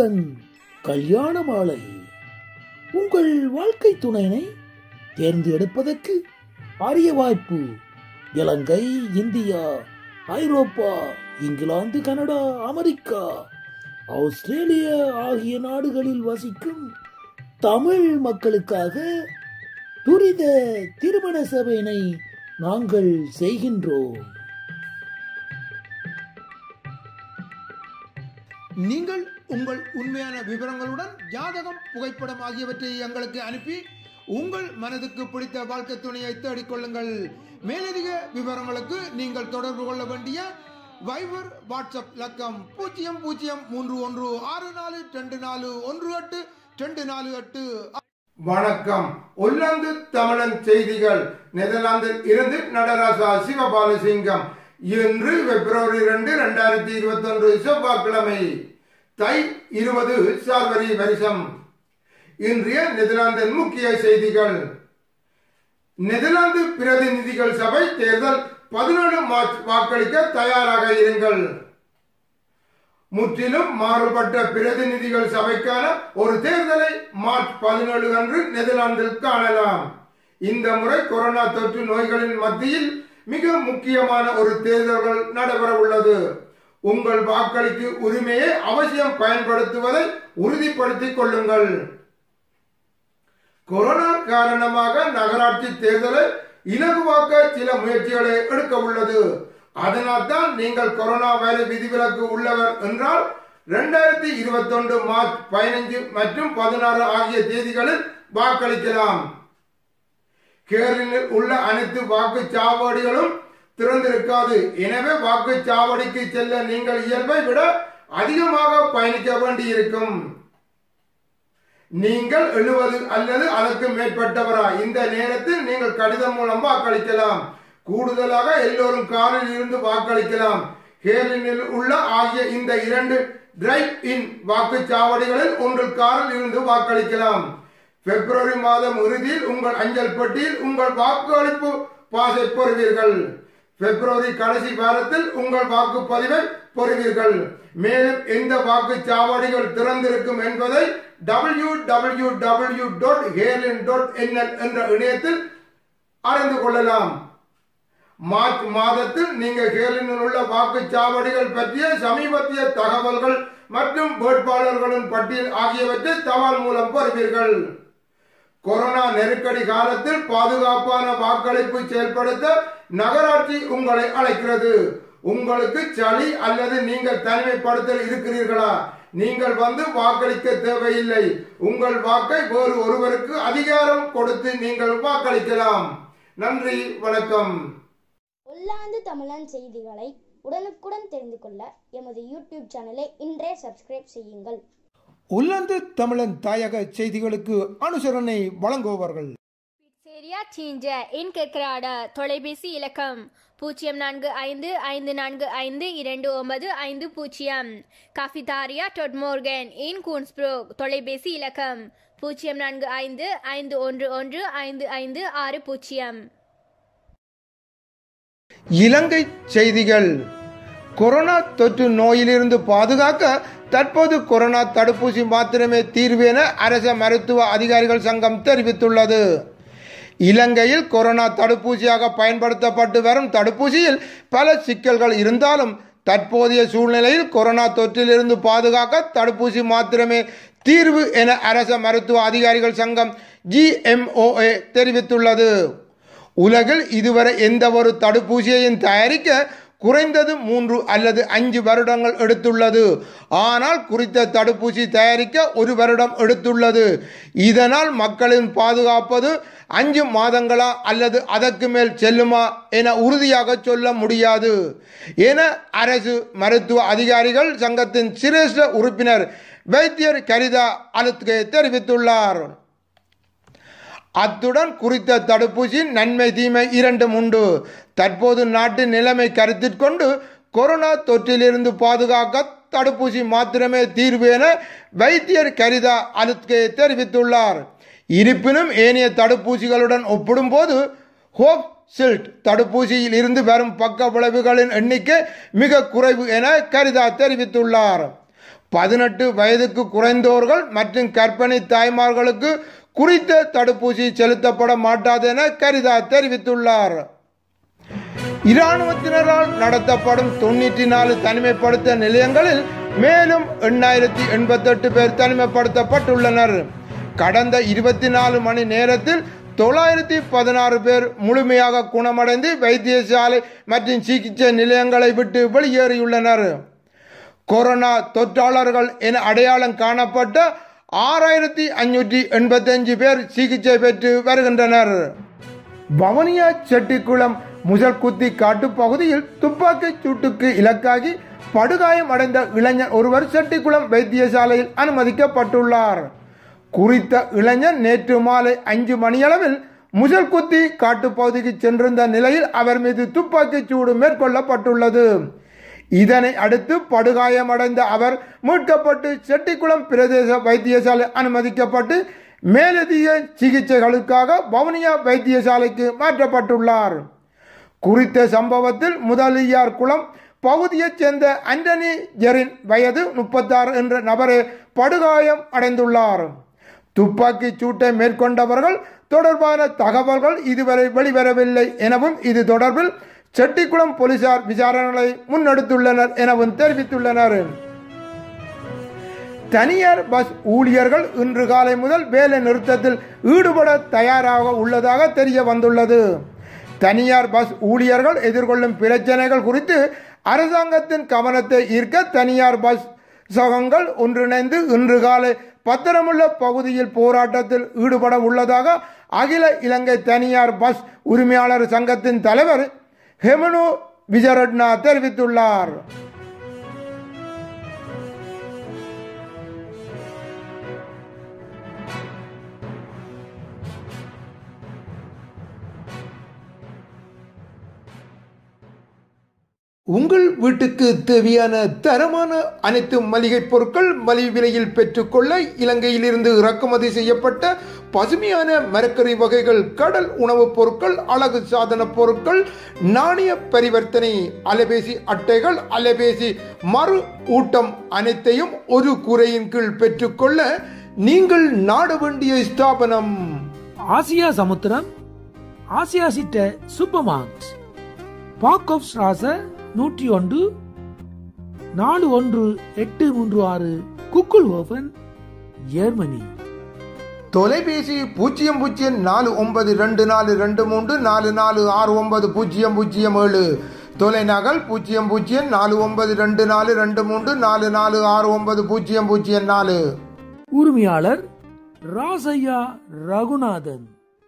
முருகன் கல்யாண மாலை உங்கள் வாழ்க்கை துணையினை தேர்ந்தெடுப்பதற்கு அரிய வாய்ப்பு இலங்கை இந்தியா ஐரோப்பா இங்கிலாந்து கனடா அமெரிக்கா ஆஸ்திரேலியா ஆகிய நாடுகளில் வசிக்கும் தமிழ் மக்களுக்காக துரித திருமண சபையினை நாங்கள் செய்கின்றோம் நீங்கள் உங்கள் உண்மையான விவரங்களுடன் ஜாதகம் புகைப்படம் ஆகியவற்றை எங்களுக்கு அனுப்பி உங்கள் மனதுக்கு பிடித்த வாழ்க்கை துணையை தேடிக்கொள்ளுங்கள் மேலதிக விவரங்களுக்கு நீங்கள் தொடர்பு கொள்ள வேண்டிய வைபர் வாட்ஸ்அப் இலக்கம் பூஜ்ஜியம் பூஜ்ஜியம் மூன்று ஒன்று ஆறு நாலு ரெண்டு நாலு ஒன்று எட்டு ரெண்டு நாலு எட்டு வணக்கம் ஒல்லாந்து தமிழன் செய்திகள் நெதர்லாந்தில் இருந்து நடராசா சிவபாலசிங்கம் இன்று பிப்ரவரி ரெண்டு ரெண்டாயிரத்தி இருபத்தி ஒன்று செவ்வாய்க்கிழமை தை இருபது சார்வரி வருஷம் இன்றைய நெதர்லாந்தின் முக்கிய செய்திகள் நெதர்லாந்து பிரதிநிதிகள் சபை தேர்தல் பதினேழு மார்ச் வாக்களிக்க தயாராக இருங்கள் முற்றிலும் மாறுபட்ட பிரதிநிதிகள் சபைக்கான ஒரு தேர்தலை மார்ச் பதினேழு அன்று நெதர்லாந்தில் காணலாம் இந்த முறை கொரோனா தொற்று நோய்களின் மத்தியில் மிக முக்கியமான ஒரு தேர்தல்கள் நடைபெற உள்ளது உங்கள் வாக்களிக்கு உரிமையை அவசியம் பயன்படுத்துவதை உறுதிப்படுத்திக் கொள்ளுங்கள் கொரோனா காரணமாக நகராட்சி தேர்தலை இலகுவாக்க சில முயற்சிகளை எடுக்க உள்ளது அதனால் தான் நீங்கள் கொரோனா வைரஸ் விதிவிலக்கு உள்ளவர் என்றால் இரண்டாயிரத்தி இருபத்தி ஒன்று மார்ச் பதினைஞ்சு மற்றும் பதினாறு ஆகிய தேதிகளில் வாக்களிக்கலாம் கேரளில் உள்ள அனைத்து வாக்குச்சாவடிகளும் திறந்திருக்காது எனவே வாக்குச்சாவடிக்கு செல்ல நீங்கள் இயல்பை விட அதிகமாக பயணிக்க வேண்டியிருக்கும் நீங்கள் எழுபது அல்லது அதற்கு மேற்பட்டவரா இந்த நேரத்தில் நீங்கள் கடிதம் மூலம் வாக்களிக்கலாம் கூடுதலாக எல்லோரும் காரில் இருந்து வாக்களிக்கலாம் கேரளில் உள்ள ஆகிய இந்த இரண்டு டிரைவ் இன் வாக்குச்சாவடிகளில் ஒன்றில் காரில் இருந்து வாக்களிக்கலாம் பிப்ரவரி மாதம் இறுதியில் உங்கள் அஞ்சல் பெட்டியில் உங்கள் வாக்களிப்பு பாசை பெறுவீர்கள் பிப்ரவரி கடைசி வாரத்தில் உங்கள் வாக்குப்பதிவை பெறுவீர்கள் மேலும் எந்த வாக்குச்சாவடிகள் திறந்திருக்கும் என்பதை டபிள்யூ டபிள்யூ டபிள்யூ டாட் ஹேலின் டாட் என்எல் என்ற இணையத்தில் அறிந்து கொள்ளலாம் மார்ச் மாதத்தில் நீங்கள் ஹேலினில் உள்ள வாக்குச்சாவடிகள் பற்றிய சமீபத்திய தகவல்கள் மற்றும் வேட்பாளர்களின் பட்டியல் ஆகியவற்றை தபால் மூலம் பெறுவீர்கள் கொரோனா நெருக்கடி காலத்தில் பாதுகாப்பான வாக்களிப்பு செயல்படுத்த நகராட்சி உங்களை அழைக்கிறது உங்களுக்கு சளி அல்லது நீங்கள் தனிமைப்படுத்தல் இருக்கிறீர்களா நீங்கள் வந்து வாக்களிக்க தேவையில்லை உங்கள் வாக்கை வேறு ஒருவருக்கு அதிகாரம் கொடுத்து நீங்கள் வாக்களிக்கலாம் நன்றி வணக்கம் ஒல்லாந்து தமிழன் செய்திகளை உடனுக்குடன் தெரிந்து கொள்ள எமது யூடியூப் சேனலை இன்றே சப்ஸ்கிரைப் செய்யுங்கள் உள்ளந்து தமிழன் தாயக செய்திகளுக்கு அனுசரணை வழங்குபவர்கள் பிட்சேரியா சீஞ்ச இன் கெக்ராட தொலைபேசி இலக்கம் பூஜ்ஜியம் நான்கு ஐந்து ஐந்து நான்கு ஐந்து இரண்டு ஒன்பது ஐந்து பூஜ்ஜியம் காஃபிதாரியா டொட்மோர்கன் இன் கூன்ஸ்ப்ரோக் தொலைபேசி இலக்கம் பூஜ்ஜியம் நான்கு ஐந்து ஐந்து ஒன்று ஒன்று ஐந்து ஐந்து ஆறு பூஜ்ஜியம் இலங்கை செய்திகள் கொரோனா தொற்று நோயிலிருந்து பாதுகாக்க தற்போது கொரோனா தடுப்பூசி மாத்திரமே தீர்வு என அரச மருத்துவ அதிகாரிகள் சங்கம் தெரிவித்துள்ளது இலங்கையில் கொரோனா தடுப்பூசியாக பயன்படுத்தப்பட்டு வரும் தடுப்பூசியில் பல சிக்கல்கள் இருந்தாலும் தற்போதைய சூழ்நிலையில் கொரோனா தொற்றிலிருந்து பாதுகாக்க தடுப்பூசி மாத்திரமே தீர்வு என அரச மருத்துவ அதிகாரிகள் சங்கம் ஜிஎம்ஓஏ தெரிவித்துள்ளது உலகில் இதுவரை எந்த ஒரு தடுப்பூசியையும் தயாரிக்க குறைந்தது மூன்று அல்லது அஞ்சு வருடங்கள் எடுத்துள்ளது ஆனால் குறித்த தடுப்பூசி தயாரிக்க ஒரு வருடம் எடுத்துள்ளது இதனால் மக்களின் பாதுகாப்பது அஞ்சு மாதங்களா அல்லது அதற்கு மேல் செல்லுமா என உறுதியாக சொல்ல முடியாது என அரசு மருத்துவ அதிகாரிகள் சங்கத்தின் சிரேஷ்ட உறுப்பினர் வைத்தியர் கரிதா அலுத்கே தெரிவித்துள்ளார் அத்துடன் குறித்த தடுப்பூசியின் நன்மை தீமை இரண்டும் உண்டு தற்போது நாட்டின் நிலைமை கருத்தில் கொண்டு கொரோனா தொற்றிலிருந்து பாதுகாக்க தடுப்பூசி மாத்திரமே தீர்வு என வைத்தியர் கரிதா அலுத்கே தெரிவித்துள்ளார் இருப்பினும் ஏனைய தடுப்பூசிகளுடன் ஒப்பிடும்போது ஹோப் சில்ட் தடுப்பூசியில் இருந்து வரும் பக்க விளைவுகளின் எண்ணிக்கை மிக குறைவு என கரிதா தெரிவித்துள்ளார் பதினெட்டு வயதுக்கு குறைந்தோர்கள் மற்றும் கர்ப்பிணி தாய்மார்களுக்கு குறித்த தடுப்பூசி செலுத்தப்பட மாட்டாது என கரிதா தெரிவித்துள்ளார் இராணுவத்தினரால் நடத்தப்படும் தொண்ணூற்றி நாலு தனிமைப்படுத்த நிலையங்களில் மேலும் எண்ணாயிரத்தி எண்பத்தெட்டு பேர் தனிமைப்படுத்தப்பட்டுள்ளனர் கடந்த இருபத்தி நாலு மணி நேரத்தில் தொள்ளாயிரத்தி பதினாறு பேர் முழுமையாக குணமடைந்து வைத்தியசாலை மற்றும் சிகிச்சை நிலையங்களை விட்டு வெளியேறியுள்ளனர் கொரோனா தொற்றாளர்கள் என அடையாளம் காணப்பட்ட ஆறாயிரத்தி அஞ்சூற்றி எண்பத்தஞ்சு பேர் சிகிச்சை பெற்று வருகின்றனர் வவனியா செட்டிக்குளம் முசல்குத்தி காட்டுப் பகுதியில் துப்பாக்கிச் சூட்டுக்கு இலக்காகி படுகாயம் அடைந்த இளைஞர் ஒருவர் செட்டிக்குளம் வைத்தியசாலையில் அனுமதிக்கப்பட்டுள்ளார் குறித்த இளைஞர் நேற்று மாலை அஞ்சு மணியளவில் முசல்குத்தி காட்டுப் பகுதிக்கு சென்றிருந்த நிலையில் அவர் மீது துப்பாக்கிச் சூடு மேற்கொள்ளப்பட்டுள்ளது இதனை அடுத்து படுகாயமடைந்த அவர் மீட்கப்பட்டு செட்டிக்குளம் பிரதேச வைத்தியசாலை அனுமதிக்கப்பட்டு மேலதிக சிகிச்சைகளுக்காக வவுனியா வைத்தியசாலைக்கு மாற்றப்பட்டுள்ளார் குறித்த சம்பவத்தில் முதலியார் குளம் பகுதியைச் சேர்ந்த அண்டனி ஜெரின் வயது முப்பத்தாறு என்ற நபரே படுகாயம் அடைந்துள்ளார் துப்பாக்கி சூட்டை மேற்கொண்டவர்கள் தொடர்பான தகவல்கள் இதுவரை வெளிவரவில்லை எனவும் இது தொடர்பில் செட்டிக்குளம் போலீசார் விசாரணைகளை முன்னெடுத்துள்ளனர் எனவும் தெரிவித்துள்ளனர் தனியார் பஸ் ஊழியர்கள் இன்று காலை முதல் வேலை நிறுத்தத்தில் ஈடுபட தயாராக உள்ளதாக தெரிய வந்துள்ளது தனியார் பஸ் ஊழியர்கள் எதிர்கொள்ளும் பிரச்சனைகள் குறித்து அரசாங்கத்தின் கவனத்தை ஈர்க்க தனியார் பஸ் சகங்கள் ஒன்றிணைந்து இன்று காலை பத்திரமுள்ள பகுதியில் போராட்டத்தில் ஈடுபட உள்ளதாக அகில இலங்கை தனியார் பஸ் உரிமையாளர் சங்கத்தின் தலைவர் ஹெமனு விஜயரட்னா தெரிவித்துள்ளார் உங்கள் வீட்டுக்கு தேவையான தரமான அனைத்து மளிகை பொருட்கள் மலிவு விலையில் பெற்றுக்கொள்ள இலங்கையிலிருந்து இறக்குமதி செய்யப்பட்ட பசுமையான மரக்கறி வகைகள் கடல் உணவுப் பொருட்கள் அழகு சாதன பொருட்கள் நாணய பரிவர்த்தனை அலைபேசி அட்டைகள் அலைபேசி மறு ஊட்டம் அனைத்தையும் ஒரு குறையின் கீழ் பெற்றுக்கொள்ள நீங்கள் நாட வேண்டிய ஸ்தாபனம் ஆசியா சமுத்திரம் ஆசியா சிட்ட சூப்பர் மார்க்ஸ் பாக் ஆஃப் ஸ்ராச நூற்றி ஒன்று நாலு ஒன்று எட்டு மூன்று ஆறு குக்குல் ஓபன் ஜெர்மனி தொலைபேசி பூஜ்ஜியம் பூஜ்ஜியம் நாலு ஒன்பது ரெண்டு நாலு ரெண்டு மூன்று நாலு நாலு ஆறு ஒன்பது பூஜ்ஜியம் பூஜ்ஜியம் ஏழு தொலைநகல் பூஜ்ஜியம் பூஜ்ஜியம் நாலு ஒன்பது ரெண்டு நாலு ரெண்டு மூன்று நாலு நாலு ஆறு ஒன்பது பூஜ்ஜியம் பூஜ்ஜியம் நாலு உரிமையாளர் ராசையா ரகுநாதன்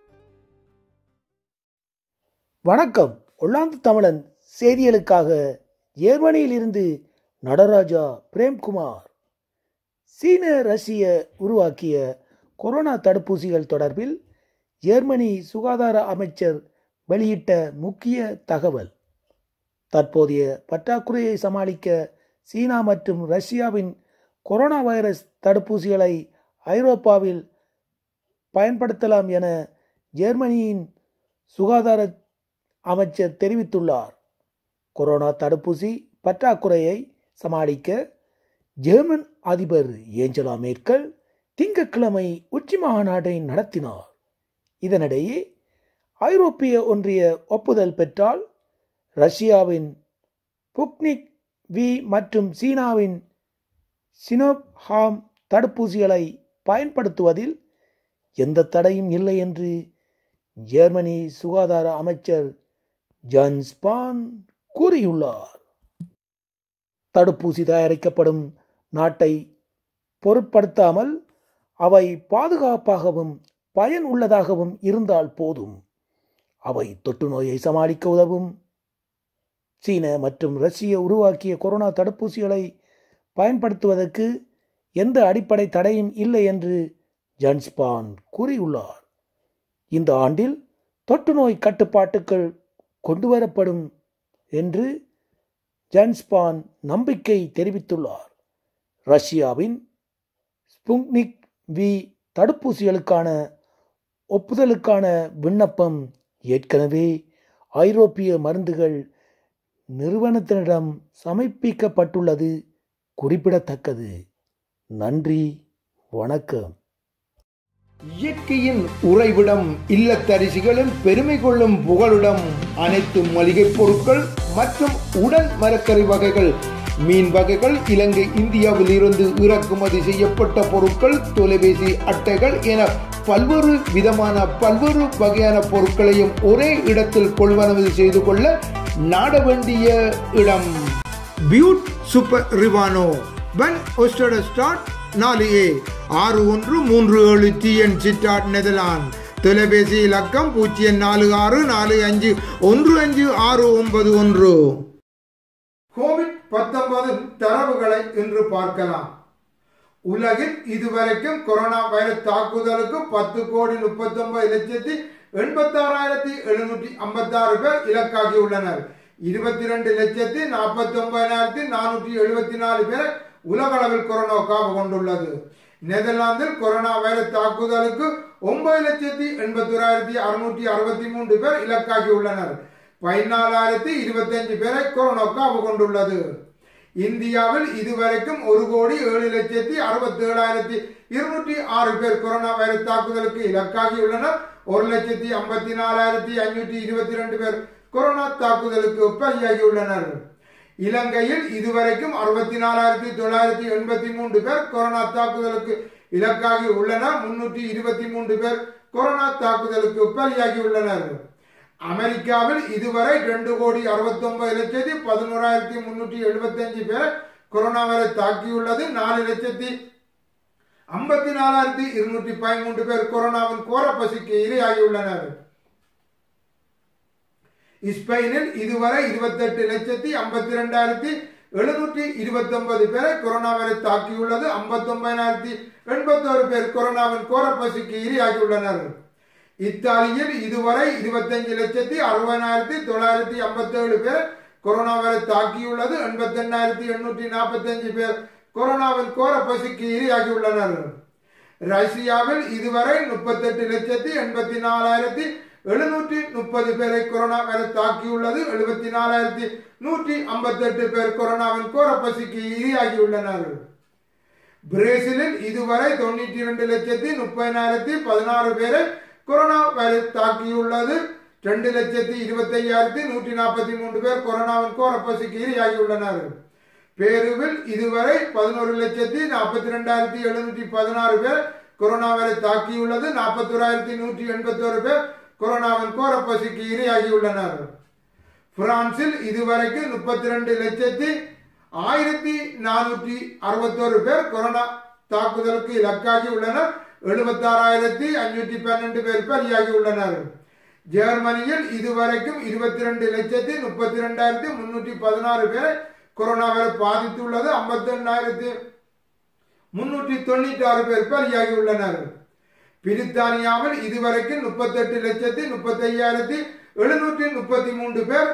வணக்கம் ஒல்லாந்து தமிழன் செய்திகளுக்காக ஜெர்மனியில் இருந்து நடராஜா பிரேம்குமார் சீன ரஷ்ய உருவாக்கிய கொரோனா தடுப்பூசிகள் தொடர்பில் ஜெர்மனி சுகாதார அமைச்சர் வெளியிட்ட முக்கிய தகவல் தற்போதைய பற்றாக்குறையை சமாளிக்க சீனா மற்றும் ரஷ்யாவின் கொரோனா வைரஸ் தடுப்பூசிகளை ஐரோப்பாவில் பயன்படுத்தலாம் என ஜெர்மனியின் சுகாதார அமைச்சர் தெரிவித்துள்ளார் கொரோனா தடுப்பூசி பற்றாக்குறையை சமாளிக்க ஜெர்மன் அதிபர் ஏஞ்சலா மேர்க்கல் திங்கட்கிழமை உச்சி மாநாட்டை நடத்தினார் இதனிடையே ஐரோப்பிய ஒன்றிய ஒப்புதல் பெற்றால் ரஷ்யாவின் புக்னிக் வி மற்றும் சீனாவின் சினோஹாம் தடுப்பூசிகளை பயன்படுத்துவதில் எந்த தடையும் இல்லை என்று ஜெர்மனி சுகாதார அமைச்சர் ஜான்ஸ்பான் கூறியுள்ளார் தடுப்பூசி தயாரிக்கப்படும் நாட்டை பொருட்படுத்தாமல் அவை பாதுகாப்பாகவும் பயன் உள்ளதாகவும் இருந்தால் போதும் அவை தொற்று நோயை சமாளிக்க உதவும் சீன மற்றும் ரஷ்ய உருவாக்கிய கொரோனா தடுப்பூசிகளை பயன்படுத்துவதற்கு எந்த அடிப்படை தடையும் இல்லை என்று ஜன்ஸ்பான் கூறியுள்ளார் இந்த ஆண்டில் தொற்று நோய் கட்டுப்பாட்டுகள் கொண்டுவரப்படும் என்று ஜன்ஸ்பான் நம்பிக்கை தெரிவித்துள்ளார் ரஷ்யாவின் ஸ்புட்னிக் வி தடுப்பூசிகளுக்கான ஒப்புதலுக்கான விண்ணப்பம் ஏற்கனவே ஐரோப்பிய மருந்துகள் நிறுவனத்தினிடம் சமர்ப்பிக்கப்பட்டுள்ளது குறிப்பிடத்தக்கது நன்றி வணக்கம் இயற்கையின் உறைவிடம் இல்லத்தரிசிகளின் பெருமை கொள்ளும் புகழுடம் அனைத்து மளிகைப் பொருட்கள் மற்றும் உடன் மரக்கறி வகைகள் மீன் வகைகள் இலங்கை இந்தியாவில் இருந்து இறக்குமதி செய்யப்பட்ட பொருட்கள் தொலைபேசி அட்டைகள் என பல்வேறு விதமான பல்வேறு வகையான பொருட்களையும் ஒரே இடத்தில் கொள்வனவு செய்து கொள்ள நாட வேண்டிய இடம் பியூட் சூப்பர் ரிவானோ பன் ஒஸ்டட ஸ்டார்ட் நாலு ஏ ஆறு ஒன்று மூன்று ஏழு டிஎன் சிட்டாட் நெதர்லாந்து தொலைபேசி இலக்கம் பூஜ்ஜியம் நாலு ஆறு நாலு அஞ்சு ஒன்று அஞ்சு ஆறு ஒன்பது ஒன்று கோவிட் பத்தொன்பது தரவுகளை இன்று பார்க்கலாம் உலகில் இதுவரைக்கும் கொரோனா வைரஸ் தாக்குதலுக்கு பத்து கோடி முப்பத்தி ஒன்பது லட்சத்தி எண்பத்தி ஆறாயிரத்தி எழுநூற்றி ஐம்பத்தி ஆறு பேர் இலக்காகியுள்ளனர் இருபத்தி ரெண்டு லட்சத்தி நாற்பத்தி ஒன்பதாயிரத்தி நானூற்றி எழுபத்தி நாலு பேர் உலக அளவில் கொரோனா காவு கொண்டுள்ளது நெதர்லாந்தில் கொரோனா வைரஸ் தாக்குதலுக்கு ஒன்பது லட்சத்தி எண்பத்தி ஓராயிரத்தி அறுநூற்றி அறுபத்தி மூன்று பேர் இலக்காகியுள்ளனர் பதினாலாயிரத்தி இருபத்தஞ்சு பேரை கொரோனா காவு கொண்டுள்ளது இந்தியாவில் இதுவரைக்கும் ஒரு கோடி ஏழு லட்சத்தி அறுபத்தி ஏழாயிரத்தி இருநூற்றி ஆறு பேர் கொரோனா வைரஸ் தாக்குதலுக்கு இலக்காகியுள்ளனர் ஒரு லட்சத்தி ஐம்பத்தி நாலாயிரத்தி ஐநூற்றி இருபத்தி ரெண்டு பேர் கொரோனா தாக்குதலுக்கு பலியாகியுள்ளனர் இலங்கையில் இதுவரைக்கும் அறுபத்தி நாலாயிரத்தி தொள்ளாயிரத்தி எண்பத்தி மூன்று பேர் கொரோனா தாக்குதலுக்கு இலக்காகி உள்ளனர் முன்னூற்றி இருபத்தி மூன்று பேர் கொரோனா தாக்குதலுக்கு பலியாகி உள்ளனர் அமெரிக்காவில் இதுவரை ரெண்டு கோடி அறுபத்தி ஒன்பது லட்சத்தி பதினோராயிரத்தி முன்னூற்றி எழுபத்தி அஞ்சு பேர் கொரோனா வைரஸ் தாக்கியுள்ளது நாலு லட்சத்தி ஐம்பத்தி நாலாயிரத்தி இருநூற்றி பதிமூன்று பேர் கொரோனாவின் கோர பசிக்கு இரையாகியுள்ளனர் ஸ்பெயினில் இதுவரை இருபத்தெட்டு லட்சத்தி ஐம்பத்தி ரெண்டாயிரத்தி எழுநூற்றி இருபத்தி ஒன்பது பேரை கொரோனா வைரஸ் தாக்கியுள்ளது ஐம்பத்தி ஒன்பதாயிரத்தி எண்பத்தோரு பேர் கொரோனாவின் கோர பசிக்கு இரையாகியுள்ளனர் இத்தாலியில் இதுவரை இருபத்தஞ்சு லட்சத்தி அறுபதாயிரத்தி தொள்ளாயிரத்தி ஐம்பத்தி ஏழு பேர் கொரோனா வைரஸ் தாக்கியுள்ளது எண்பத்தி எண்ணாயிரத்தி எண்ணூற்றி நாற்பத்தி அஞ்சு பேர் கொரோனாவின் கோர பசிக்கு இரையாகியுள்ளனர் ரஷ்யாவில் இதுவரை முப்பத்தெட்டு லட்சத்தி எண்பத்தி நாலாயிரத்தி எழுநூற்றி முப்பது பேரை கொரோனா வைரஸ் தாக்கியுள்ளது எழுபத்தி நாலாயிரத்தி நூற்றி ஐம்பத்தி எட்டு பேர் கொரோனாவின் கோர பசிக்கு இரையாகியுள்ளனர் பிரேசிலில் இதுவரை தொண்ணூற்றி இரண்டு லட்சத்தி முப்பதினாயிரத்தி பதினாறு பேரை கொரோனா வைரஸ் தாக்கியுள்ளது ரெண்டு லட்சத்தி இருபத்தி ஐயாயிரத்தி நூற்றி நாற்பத்தி மூன்று பேர் கொரோனாவின் கோர பசிக்கு இரையாகியுள்ளனர் பேருவில் இதுவரை பதினோரு லட்சத்தி நாற்பத்தி ரெண்டாயிரத்தி எழுநூற்றி பதினாறு பேர் கொரோனா வைரஸ் தாக்கியுள்ளது நாற்பத்தோராயிரத்தி நூற்றி எண்பத்தோரு பேர் கொரோனாவின் கோர பசிக்கு இரையாகியுள்ளனர் பிரான்சில் இதுவரைக்கும் முப்பத்தி ரெண்டு லட்சத்தி ஆயிரத்தி நானூற்றி அறுபத்தோரு பேர் கொரோனா தாக்குதலுக்கு இலக்காகி உள்ளனர் எழுபத்தாறாயிரத்தி அஞ்சூற்றி பன்னெண்டு பேர் பலியாகி உள்ளனர் ஜெர்மனியில் இதுவரைக்கும் இருபத்தி ரெண்டு லட்சத்தி முப்பத்தி ரெண்டாயிரத்தி முன்னூற்றி பதினாறு பேர் கொரோனா வைரஸ் பாதித்துள்ளது ஐம்பத்தி ரெண்டாயிரத்தி முன்னூற்றி தொண்ணூற்றி ஆறு பேர் பலியாகி உள்ளனர் பிரித்தானியாவில் இதுவரைக்கும் முப்பத்தெட்டு லட்சத்தி முப்பத்தி ஐயாயிரத்தி எழுநூற்றி முப்பத்தி மூன்று பேர்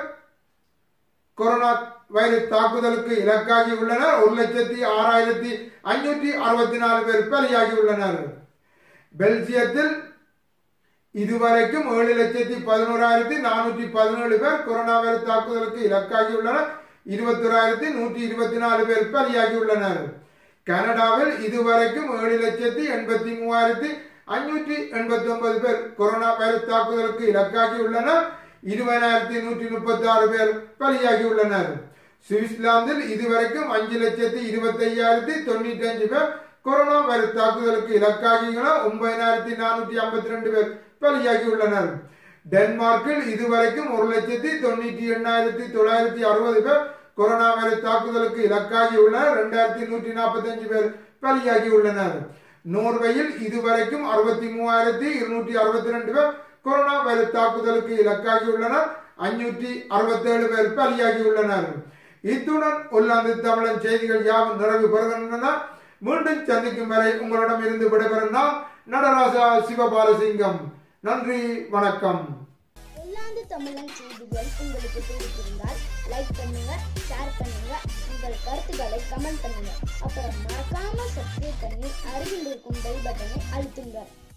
கொரோனா வைரஸ் தாக்குதலுக்கு இலக்காகி உள்ளனர் ஒரு லட்சத்தி ஆறாயிரத்தி ஐநூற்றி அறுபத்தி நாலு பேர் பலியாகி உள்ளனர் பெல்ஜியத்தில் இதுவரைக்கும் ஏழு லட்சத்தி பதினோராயிரத்தி நானூற்றி பதினேழு பேர் கொரோனா வைரஸ் தாக்குதலுக்கு இலக்காகி உள்ளனர் இருபத்தோராயிரத்தி நூற்றி இருபத்தி நாலு பேர் பலியாகி உள்ளனர் கனடாவில் இதுவரைக்கும் ஏழு லட்சத்தி எண்பத்தி மூவாயிரத்தி ஐநூற்றி எண்பத்தி ஒன்பது பேர் கொரோனா வைரஸ் தாக்குதலுக்கு இலக்காகி உள்ளனர் இருபதாயிரத்தி நூற்றி முப்பத்தி ஆறு பேர் பலியாகி உள்ளனர் சுவிட்சர்லாந்தில் இதுவரைக்கும் அஞ்சு லட்சத்தி இருபத்தி ஐயாயிரத்தி தொண்ணூற்றி அஞ்சு பேர் கொரோனா வைரஸ் தாக்குதலுக்கு இலக்காகிகளும் ஒன்பதாயிரத்தி நானூற்றி ஐம்பத்தி ரெண்டு பேர் பலியாகி உள்ளனர் டென்மார்க்கில் இதுவரைக்கும் ஒரு லட்சத்தி தொண்ணூற்றி எண்ணாயிரத்தி தொள்ளாயிரத்தி அறுபது பேர் கொரோனா வைரஸ் தாக்குதலுக்கு இலக்காகி உள்ளனர் இரண்டாயிரத்தி நூற்றி நாற்பத்தி அஞ்சு பேர் பலியாகி உள்ளனர் நோர்வேயில் இதுவரைக்கும் அறுபத்தி மூவாயிரத்தி இருநூற்றி அறுபத்தி ரெண்டு பேர் கொரோனா வைரஸ் தாக்குதலுக்கு இலக்காகி உள்ளனர் அஞ்சூற்றி அறுபத்தி ஏழு பேர் பலியாகி உள்ளனர் இத்துடன் ஒல்லாந்து தமிழன் செய்திகள் யாவும் நிறைவு பெறுகின்றன மீண்டும் சந்திக்கும் வரை உங்களிடம் இருந்து விடைபெறும் நான் நடராஜா சிவபாலசிங்கம் நன்றி வணக்கம் ஒல்லாந்து தமிழன் செய்திகள் உங்களுக்கு பிடித்திருந்தால் லைக் பண்ணுங்க ஷேர் பண்ணுங்க உங்கள் கருத்துக்களை கமெண்ட் பண்ணுங்க அப்புறம் மறக்காம சப்ஸ்கிரைப் பண்ணி அருகில் இருக்கும் பெல் பட்டனை அழுத்துங்க